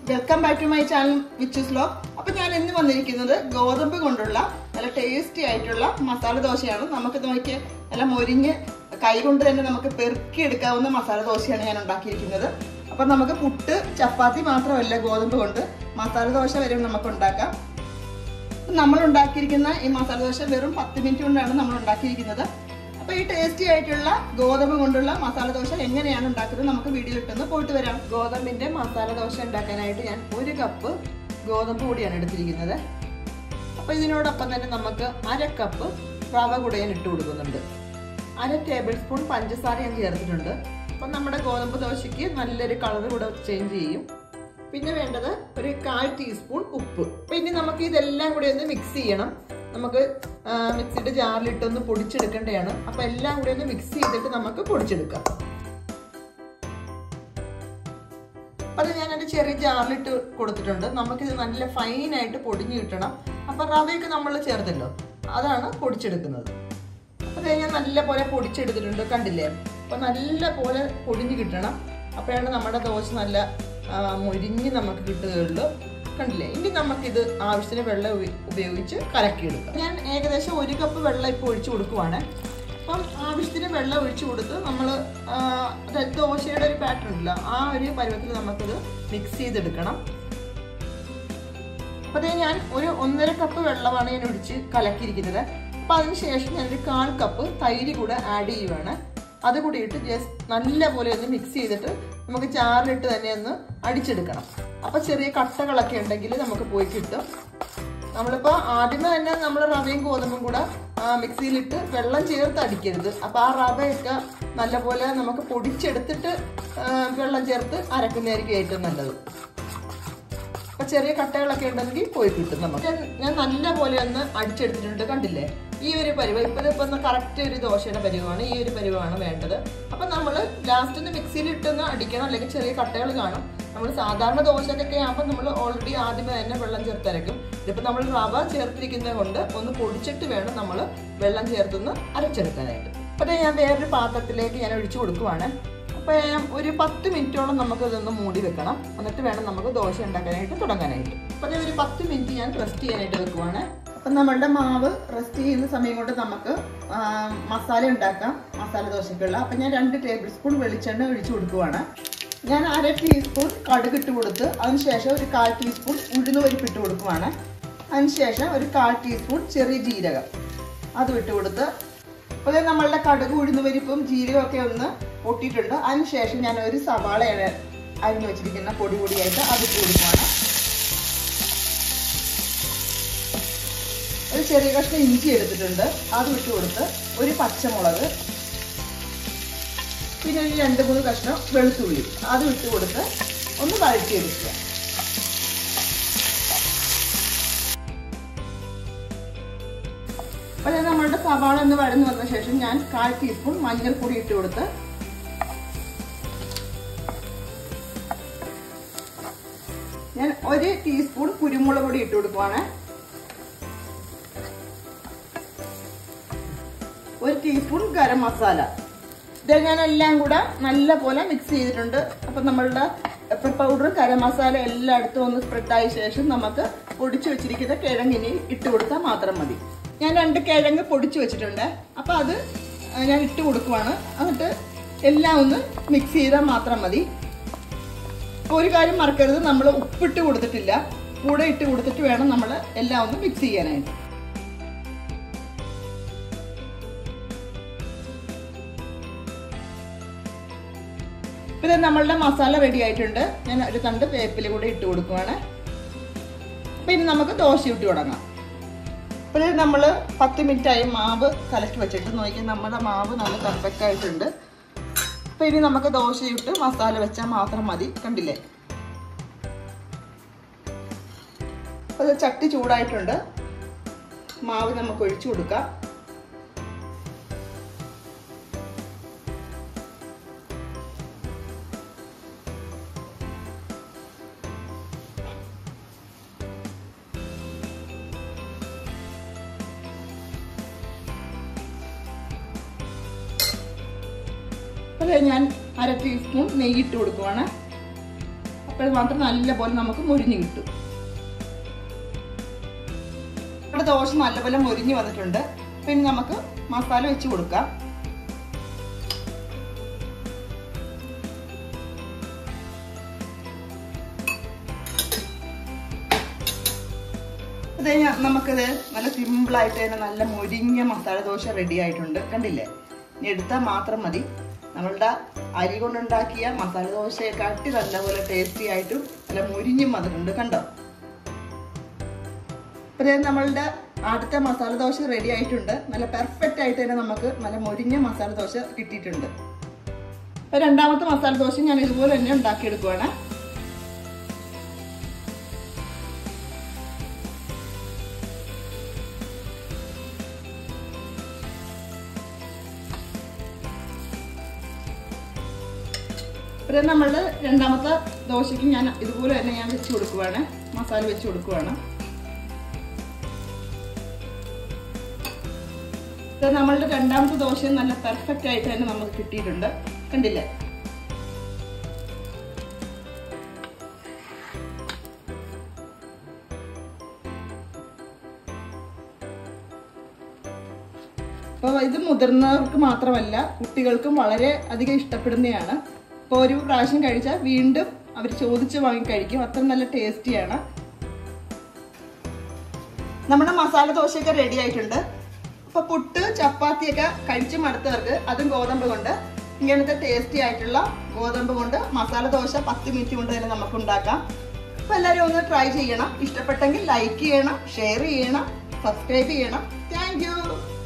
welcome back to my channel വിച്ചസ് ലോ അപ്പൊ ഞാൻ ഇന്ന് വന്നിരിക്കുന്നത് ഗോതമ്പ് കൊണ്ടുള്ള നല്ല ടേസ്റ്റി ആയിട്ടുള്ള മസാല ദോശയാണ് നമുക്ക് നോക്കി നല്ല മൊരിഞ്ഞ് കൈ കൊണ്ട് തന്നെ നമുക്ക് പെറുക്കി എടുക്കാവുന്ന മസാല ദോശയാണ് ഞാൻ ഉണ്ടാക്കിയിരിക്കുന്നത് അപ്പൊ നമുക്ക് പുട്ട് ചപ്പാത്തി മാത്രമല്ല ഗോതമ്പ് കൊണ്ട് മസാല ദോശ വരെ നമുക്ക് ഉണ്ടാക്കാം നമ്മൾ ഉണ്ടാക്കിയിരിക്കുന്ന ഈ മസാല ദോശ വെറും പത്ത് മിനിറ്റ് കൊണ്ടാണ് നമ്മൾ ഉണ്ടാക്കിയിരിക്കുന്നത് അപ്പൊ ഈ ടേസ്റ്റി ആയിട്ടുള്ള ഗോതമ്പ് കൊണ്ടുള്ള മസാല ദോശ എങ്ങനെയാണ് ഉണ്ടാക്കുന്നത് നമുക്ക് വീഡിയോ ഇട്ടെന്ന് പോയിട്ട് വരാം ഗോതമ്പിന്റെ മസാല ദോശ ഉണ്ടാക്കാനായിട്ട് ഞാൻ ഒരു കപ്പ് ഗോതമ്പ് കൂടിയാണ് എടുത്തിരിക്കുന്നത് അപ്പൊ ഇതിനോടൊപ്പം തന്നെ നമുക്ക് അര കപ്പ് റവ കൂടെ ഞാൻ ഇട്ട് കൊടുക്കുന്നുണ്ട് അര ടേബിൾ സ്പൂൺ പഞ്ചസാര ഞാൻ ചേർത്തിട്ടുണ്ട് അപ്പൊ നമ്മുടെ ഗോതമ്പ് ദോശയ്ക്ക് നല്ലൊരു കളർ കൂടെ ചേഞ്ച് ചെയ്യും പിന്നെ വേണ്ടത് ഒരു കാൽ ടീസ്പൂൺ ഉപ്പ് പിന്നെ നമുക്ക് ഇതെല്ലാം കൂടി ഒന്ന് മിക്സ് ചെയ്യണം നമുക്ക് മിക്സിയുടെ ജാറിലിട്ടൊന്ന് പൊടിച്ചെടുക്കേണ്ടതാണ് അപ്പൊ എല്ലാം കൂടി ഒന്ന് മിക്സ് ചെയ്തിട്ട് നമുക്ക് പൊടിച്ചെടുക്കാം അത് ഞാനൊരു ചെറിയ ജാറിലിട്ട് കൊടുത്തിട്ടുണ്ട് നമുക്കിത് നല്ല ഫൈനായിട്ട് പൊടിഞ്ഞു കിട്ടണം അപ്പൊ റവയൊക്കെ നമ്മൾ ചേർത്തല്ലോ അതാണ് പൊടിച്ചെടുക്കുന്നത് അത് ഞാൻ നല്ല പോലെ പൊടിച്ചെടുത്തിട്ടുണ്ട് കണ്ടില്ലേ അപ്പൊ നല്ല പോലെ പൊടിഞ്ഞു കിട്ടണം അപ്പോഴാണ് നമ്മുടെ ദോശ നല്ല മുരിഞ്ഞ് നമുക്ക് കിട്ടുകയുള്ളൂ കണ്ടില്ലേ ഇനി നമുക്കിത് ആവശ്യത്തിന് വെള്ളം ഉപയോഗിച്ച് കലക്കിയെടുക്കാം ഞാൻ ഏകദേശം ഒരു കപ്പ് വെള്ളം ഇപ്പോൾ ഒഴിച്ചു കൊടുക്കുവാണ് അപ്പം ആവശ്യത്തിന് വെള്ളം ഒഴിച്ചു കൊടുത്ത് നമ്മൾ ദോശയുടെ ഒരു പാറ്റേൺ ഉണ്ടല്ലോ ആ ഒരു പരുവത്തിൽ നമുക്കിത് മിക്സ് ചെയ്തെടുക്കണം അപ്പോൾ ഞാൻ ഒരു ഒന്നര കപ്പ് വെള്ളമാണ് ഞാൻ ഒഴിച്ച് കലക്കിയിരിക്കുന്നത് അപ്പം അതിന് ശേഷം ഞാനൊരു കാൽ കപ്പ് തൈര് കൂടെ ആഡ് ചെയ്യുവാണ് അത് കൂടി ഇട്ട് ജസ്റ്റ് നല്ല പോലെ ഒന്ന് മിക്സ് ചെയ്തിട്ട് നമുക്ക് ചാറിലിട്ട് തന്നെ ഒന്ന് അടിച്ചെടുക്കണം അപ്പോൾ ചെറിയ കട്ടകളൊക്കെ ഉണ്ടെങ്കിൽ നമുക്ക് പോയി കിട്ടും നമ്മളിപ്പോൾ ആദ്യമേ തന്നെ നമ്മൾ റവയും ഗോതമ്പും കൂടെ മിക്സിയിലിട്ട് വെള്ളം ചേർത്ത് അടിക്കരുത് അപ്പോൾ ആ റവയൊക്കെ നല്ലപോലെ നമുക്ക് പൊടിച്ചെടുത്തിട്ട് വെള്ളം ചേർത്ത് അരക്കുന്നതായിരിക്കും ഏറ്റവും നല്ലത് അപ്പൊ ചെറിയ കട്ടകളൊക്കെ ഉണ്ടെങ്കിൽ പോയി കിട്ടും നമുക്ക് ഞാൻ നല്ല പോലെ ഒന്ന് അടിച്ചെടുത്തിട്ടുണ്ട് കണ്ടില്ലേ ഈ ഒരു പരുവം ഇപ്പൊ ഇപ്പൊ കറക്റ്റ് ഒരു ദോശയുടെ പരുവമാണ് ഈ ഒരു പരുവമാണ് വേണ്ടത് അപ്പൊ നമ്മൾ ലാസ്റ്റ് ഒന്ന് മിക്സിയിൽ ഇട്ടൊന്ന് അടിക്കണം അല്ലെങ്കിൽ ചെറിയ കട്ടകൾ കാണും നമ്മൾ സാധാരണ ദോശക്കൊക്കെ ആകുമ്പോൾ നമ്മൾ ഓൾറെഡി ആദ്യമേ തന്നെ വെള്ളം ചേർത്തരക്കും ഇതിപ്പോൾ നമ്മൾ റവ ചേർത്തിരിക്കുന്നത് കൊണ്ട് ഒന്ന് പൊടിച്ചിട്ട് വേണം നമ്മൾ വെള്ളം ചേർത്തൊന്ന് അരച്ചെടുക്കാനായിട്ട് അപ്പോൾ ഞാൻ വേറൊരു പാത്രത്തിലേക്ക് ഞാൻ ഒഴിച്ചു കൊടുക്കുവാണ് അപ്പോൾ ഒരു പത്ത് മിനിറ്റോളം നമുക്ക് ഇതൊന്ന് മൂടി വെക്കണം എന്നിട്ട് വേണം നമുക്ക് ദോശ ഉണ്ടാക്കാനായിട്ട് തുടങ്ങാനായിട്ട് അപ്പോൾ ഒരു പത്ത് മിനിറ്റ് ഞാൻ റെസ്റ്റ് ചെയ്യാനായിട്ട് വെക്കുവാണ് അപ്പം നമ്മളുടെ മാവ് റെസ്റ്റ് ചെയ്യുന്ന സമയം കൊണ്ട് നമുക്ക് മസാല ഉണ്ടാക്കാം മസാല ദോശക്കുള്ള അപ്പം ഞാൻ രണ്ട് ടേബിൾ സ്പൂൺ വെളിച്ചെണ്ണ ഒഴിച്ചു കൊടുക്കുവാണ് ഞാൻ അര ടീസ്പൂൺ കടുക് ഇട്ട് കൊടുത്ത് അതിനുശേഷം ഒരു കാൽ ടീസ്പൂൺ ഉഴുന്ന് പരിപ്പ് ഇട്ട് കൊടുക്കുവാണ് അതിനുശേഷം ഒരു കാൽ ടീസ്പൂൺ ചെറിയ ജീരകം അതും ഇട്ട് കൊടുത്ത് അപ്പോൾ നമ്മളുടെ കടുക് ഉഴുന്ന് പരിപ്പും ജീരകവും ഒക്കെ ഒന്ന് പൊട്ടിയിട്ടുണ്ട് അതിനുശേഷം ഞാൻ ഒരു സവാളയാണ് അരിഞ്ഞു വെച്ചിരിക്കുന്ന പൊടി പൊടിയായിട്ട് അത് ഇട്ട് കൊടുക്കുവാണ് ഒരു ചെറിയ കഷ്ണം ഇഞ്ചി എടുത്തിട്ടുണ്ട് അത് ഇട്ട് കൊടുത്ത് ഒരു പച്ചമുളക് പിന്നെ ഒരു രണ്ട് മൂന്ന് കഷ്ണം വെളുത്തുള്ളി അത് ഇട്ട് കൊടുത്ത് ഒന്ന് വഴറ്റിയെടുക്കുക അപ്പോൾ നമ്മളുടെ സവാള ഒന്ന് വഴന്നു വന്ന ശേഷം ഞാൻ കാൽ ടീസ്പൂൺ മഞ്ഞൾപ്പൊടി ഇട്ട് കൊടുത്ത് ഞാൻ ഒരു ടീസ്പൂൺ കുരുമുളക് പൊടി ഇട്ട് കൊടുക്കുവാണ് ഒരു ടീസ്പൂൺ ഗരം മസാല ഇത് ഞാൻ എല്ലാം കൂടെ നല്ല പോലെ മിക്സ് ചെയ്തിട്ടുണ്ട് അപ്പം നമ്മളുടെ പെപ്പർ പൗഡർ ഗരം മസാല എല്ലായിടത്തും ഒന്ന് സ്പ്രെഡായ ശേഷം നമുക്ക് പൊടിച്ചു വെച്ചിരിക്കുന്ന കിഴങ്ങിന് ഇട്ട് കൊടുത്താൽ മാത്രം മതി ഞാൻ രണ്ട് കിഴങ്ങ് പൊടിച്ചു വെച്ചിട്ടുണ്ട് അപ്പം അത് ഞാൻ ഇട്ട് കൊടുക്കുവാണ് എന്നിട്ട് എല്ലാം ഒന്ന് മിക്സ് ചെയ്താൽ മാത്രം മതി ഒരു കാര്യം മറക്കരുത് നമ്മൾ ഉപ്പിട്ട് കൊടുത്തിട്ടില്ല കൂടെ ഇട്ട് കൊടുത്തിട്ട് വേണം നമ്മൾ എല്ലാം ഒന്ന് മിക്സ് ചെയ്യാനായിട്ട് പിന്നെ നമ്മളുടെ മസാല റെഡി ആയിട്ടുണ്ട് ഞാൻ ഒരു തണ്ട് വേപ്പില കൂടെ ഇട്ട് കൊടുക്കുവാണ് പിന്നെ നമുക്ക് ദോശ ഇട്ട് തുടങ്ങാം അപ്പോൾ നമ്മൾ പത്ത് മിനിറ്റായി മാവ് കലക്കി വെച്ചിട്ട് നോക്കി നമ്മുടെ മാവ് നല്ല പെർഫെക്റ്റ് ആയിട്ടുണ്ട് അപ്പോൾ ഇനി നമുക്ക് ദോശ ഇട്ട് മസാല വെച്ചാൽ മാത്രം മതി കണ്ടില്ലേ അപ്പോൾ ചട്ടി ചൂടായിട്ടുണ്ട് മാവ് നമുക്ക് ഒഴിച്ചു കൊടുക്കാം അത് ഞാൻ അര ടീസ്പൂൺ നെയ്യ് ഇട്ട് കൊടുക്കുവാണ് അപ്പോൾ ഇത് മാത്രം നല്ലപോലെ നമുക്ക് മുരിഞ്ഞ് കിട്ടും ഇവിടെ ദോശ നല്ലപോലെ മുരിഞ്ഞ് വന്നിട്ടുണ്ട് പിന്നെ നമുക്ക് മസാല വെച്ച് കൊടുക്കാം അത് കഴിഞ്ഞാൽ നമുക്കിത് നല്ല സിമ്പിളായിട്ട് തന്നെ നല്ല മുരിഞ്ഞ മസാല ദോശ റെഡി ആയിട്ടുണ്ട് കണ്ടില്ലേ ഇനി എടുത്താൽ മാത്രം മതി നമ്മളുടെ അരി കൊണ്ടുണ്ടാക്കിയ മസാല ദോശയെ കാട്ടി നല്ലപോലെ ടേസ്റ്റി ആയിട്ടും നല്ല മുരിഞ്ഞും വന്നിട്ടുണ്ട് കണ്ടോ അപ്പോൾ നമ്മളുടെ ആദ്യത്തെ മസാല ദോശ റെഡി ആയിട്ടുണ്ട് നല്ല പെർഫെക്റ്റ് ആയിട്ട് തന്നെ നമുക്ക് നല്ല മുരിഞ്ഞ മസാല ദോശ കിട്ടിയിട്ടുണ്ട് അപ്പോൾ രണ്ടാമത്തെ മസാല ദോശ ഞാൻ ഇതുപോലെ തന്നെ ഉണ്ടാക്കിയെടുക്കുവാണ് പിന്നെ നമ്മളുടെ രണ്ടാമത്തെ ദോശയ്ക്ക് ഞാൻ ഇതുപോലെ തന്നെ ഞാൻ വെച്ച് കൊടുക്കുവാണ് മസാല വെച്ച് കൊടുക്കുവാണ് ഇത് നമ്മളുടെ രണ്ടാമത്തെ ദോശ നല്ല പെർഫെക്റ്റ് ആയിട്ട് തന്നെ നമുക്ക് കിട്ടിയിട്ടുണ്ട് കണ്ടില്ലേ അപ്പോൾ ഇത് മുതിർന്നവർക്ക് മാത്രമല്ല കുട്ടികൾക്കും വളരെ അധികം ഇഷ്ടപ്പെടുന്നതാണ് അപ്പോൾ ഒരു പ്രാവശ്യം കഴിച്ചാൽ വീണ്ടും അവർ ചോദിച്ച് വാങ്ങി കഴിക്കും അത്ര നല്ല ടേസ്റ്റിയാണ് നമ്മുടെ മസാല ദോശയൊക്കെ റെഡി ആയിട്ടുണ്ട് അപ്പോൾ പുട്ട് ചപ്പാത്തിയൊക്കെ കഴിച്ച് മടുത്തവർക്ക് അതും ഗോതമ്പ് കൊണ്ട് ഇങ്ങനത്തെ ടേസ്റ്റി ആയിട്ടുള്ള ഗോതമ്പ് കൊണ്ട് മസാല ദോശ പത്ത് മിനിറ്റ് കൊണ്ട് തന്നെ നമുക്ക് ഉണ്ടാക്കാം അപ്പോൾ എല്ലാവരും ഒന്ന് ട്രൈ ചെയ്യണം ഇഷ്ടപ്പെട്ടെങ്കിൽ ലൈക്ക് ചെയ്യണം ഷെയർ ചെയ്യണം സബ്സ്ക്രൈബ് ചെയ്യണം താങ്ക്